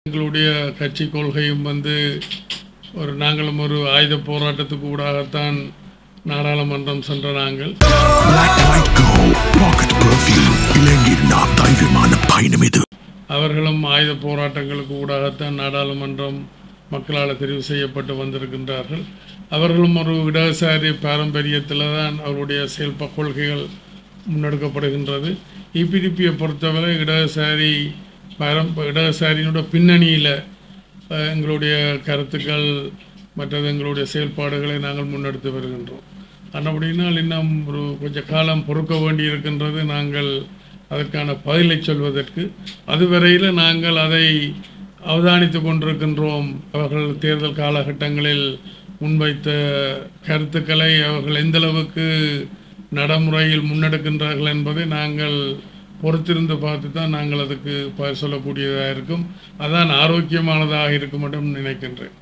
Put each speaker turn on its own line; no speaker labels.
எங்களுடைய கட்சி கொள்கையும் வந்து ஒரு நாங்களும் ஒரு ஆயுத போராட்டத்துக்கு ஊடாகத்தான் நாடாளுமன்றம் சென்ற நாங்கள்
Black White Go Pocket Perfume இலங்கையின் நான் தைரியமான பயணம் இது
அவர்களும் ஆயுத போராட்டங்களுக்கு ஊடாகத்தான் நாடாளுமன்றம் மக்களால் தெரிவு செய்யப்பட்டு வந்திருக்கின்றார்கள் அவர்களும் ஒரு இடதுசாரி பாரம்பரியத்தில் தான் அவருடைய செயல்ப கொள்கைகள் முன்னெடுக்கப்படுகின்றது இபிடிபியை பொறுத்தவரை இடதுசாரி பாரம் இடதுசாரியினோட பின்னணியில் அஹ், எங்களுடைய கருத்துக்கள் மற்றது எங்களுடைய செயல்பாடுகளை நாங்கள் முன்னெடுத்து வருகின்றோம் ஆனபடினால் இன்னும் ஒரு கொஞ்சம் காலம் பொறுக்க வேண்டியிருக்கின்றது நாங்கள் அதற்கான பதிலை சொல்வதற்கு அதுவரையில் நாங்கள் அதை அவதானித்து கொண்டிருக்கின்றோம் அவர்கள் தேர்தல் காலகட்டங்களில் முன்வைத்த கருத்துக்களை அவர்கள் எந்தளவுக்கு நடைமுறையில் முன்னெடுக்கின்றார்கள் என்பதை நாங்கள் பொறுத்திருந்து பார்த்து தான் நாங்கள் அதுக்கு பதில் சொல்லக்கூடியதாக இருக்கும் அதான் ஆரோக்கியமானதாக இருக்கும் மட்டும் நினைக்கின்றேன்